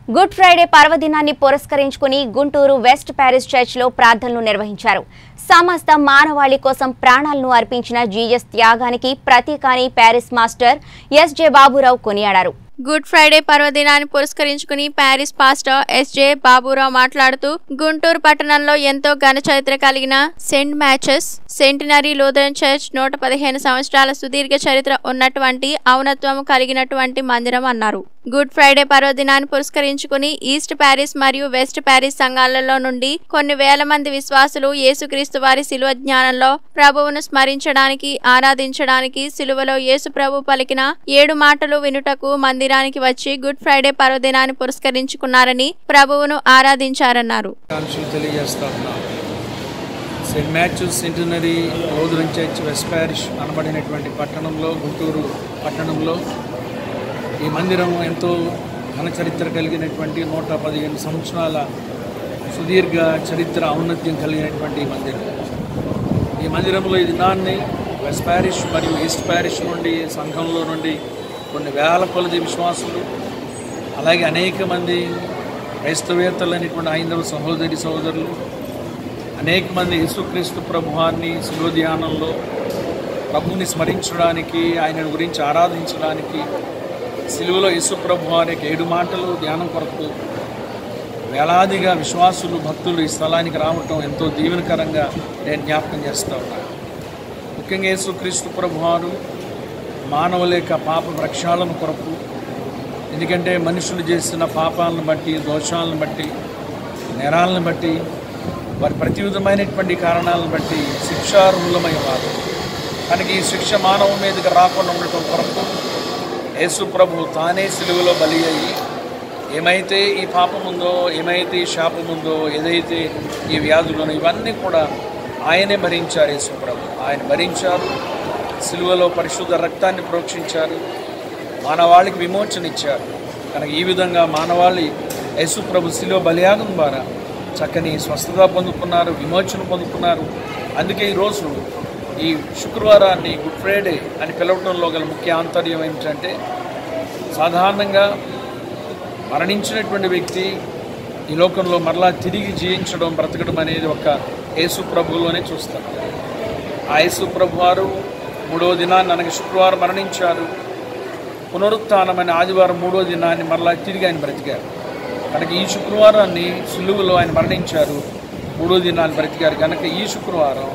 good Friday పర్వదినాన్ని పురస్కరించుకుని Guntur west Paris చర్చ్లో ప్రార్థనలు నిర్వహించారు సమస్త మానవాళి కోసం ప్రాణాలను అర్పించిన జీఎస్ త్యాగానికి ప్రతీక అని ప్యారిస్ మాస్టర్ ఎస్జే బాబురావు కొనియాడారు గుడ్ ఫ్రైడే పర్వదినాన్ని పురస్కరించుకుని ప్యారిస్ పాస్టర్ ఎస్జే బాబురావు మాట్లాడుతూ గుంటూరు పట్టణంలో ఎంతో ఘన చరిత్ర కలిగిన saint Matthews centenary Lutheran church నూట పదిహేను సంవత్సరాల సుదీర్ఘ చరిత్ర ఉన్నటువంటి ఔనత్వము కలిగినటువంటి మందిరం అన్నారు గుడ్ ఫ్రైడే పర్వదినాన్ని పురస్కరించుకుని ఈస్ట్ ప్యారిస్ మరియు వెస్ట్ ప్యారిస్ సంఘాలలో నుండి కొన్ని వేల మంది విశ్వాసులు యేసుక్రీస్తు వారి శిలువ జ్ఞానంలో ప్రభువును స్మరించడానికి ఆరాధించడానికి శిలువలో యేసు ప్రభు పలికిన ఏడు మాటలు వినుటకు మందిరానికి వచ్చి గుడ్ ఫ్రైడే పర్వదినాన్ని పురస్కరించుకున్నారని ప్రభువును ఆరాధించారన్నారు ఆకాంక్షలు తెలియజేస్తా ఉన్నాం saint Matthews centenary Lutheran church west parish అనబడినటువంటి పట్టణంలో గుంటూరు పట్టణంలో ఈ మందిరం ఎంతో ఘన చరిత్ర కలిగినటువంటి నూట పదిహేను సంవత్సరాల సుదీర్ఘ చరిత్ర ఔన్నత్యం కలిగినటువంటి ఈ మందిరం ఈ మందిరంలో ఈ దినాన్ని వెస్ట్ ప్యారిష్ మరియు ఈస్ట్ ప్యారిష్ నుండి సంఘంలో నుండి కొన్ని వేల కొలది విశ్వాసులు అలాగే అనేక మంది క్రైస్తవేత్తలు అనేటువంటి ఐదవ సహోదరి సహోదరులు అనేక మంది యేసుక్రీస్తు ప్రభువాన్ని శిలువ ధ్యానంలో ప్రభువుని స్మరించడానికి ఆయన గురించి ఆరాధించడానికి సిలువలో యేసు ప్రభు వారికి ఏడు మాటలు ధ్యానం కొరకు వేలాదిగా విశ్వాసులు భక్తులు ఈ స్థలానికి రావటం ఎంతో దీవెనకరంగా నేను జ్ఞాపకం చేస్తా ఉన్నాను ముఖ్యంగా యేసుక్రీస్తు ప్రభువారు మానవుల యొక్క పాప వృక్షాలను కొరకు ఎందుకంటే మనుషులు చేసిన పాపాలను బట్టి దోషాలను బట్టి నేరాలను బట్టి వారి ప్రతి విధమైనటువంటి కారణాలను బట్టి శిక్షార్హులమై వారు కనుక ఈ శిక్ష మానవ మీదకి రాకుండా ఉండటం కొరకు యేసు ప్రభు తానే సిలువలో బలి అయ్యి ఏమైతే ఈ పాపం ఉందో ఏమైతే ఈ శాపం ఉందో ఏదైతే ఈ వ్యాధులను ఇవన్నీ కూడా ఆయనే భరించారు యేసు ప్రభు ఆయన భరించారు సిలువలో పరిశుద్ధ రక్తాన్ని ప్రోక్షించారు మానవాళికి విమోచన ఇచ్చారు కనుక ఈ విధంగా మానవాళి యేసు ప్రభు శిలువ బలియాగం ద్వారా చక్కని స్వస్థత పొందుకున్నారు విమోచన పొందుకున్నారు అందుకే ఈరోజు ఈ శుక్రవారాన్ని గుడ్ ఫ్రైడే అని పిలవటంలో గల ముఖ్య ఆంతర్యం ఏంటంటే సాధారణంగా మరణించినటువంటి వ్యక్తి ఈ లోకంలో మరలా తిరిగి జీవించడం బ్రతకడం అనేది ఒక యేసు ప్రభువులోనే చూస్తాం ఆ యేసు ప్రభు వారు మూడో దినాన్ని అనగా శుక్రవారం మరణించారు పునరుత్థానమైన ఆదివారం మూడో దినాన్ని మరలా తిరిగి ఆయన బ్రతికారు కనుక ఈ శుక్రవారాన్ని సులువులో ఆయన మరణించారు మూడో దినాన్ని బ్రతికారు కనుక ఈ శుక్రవారం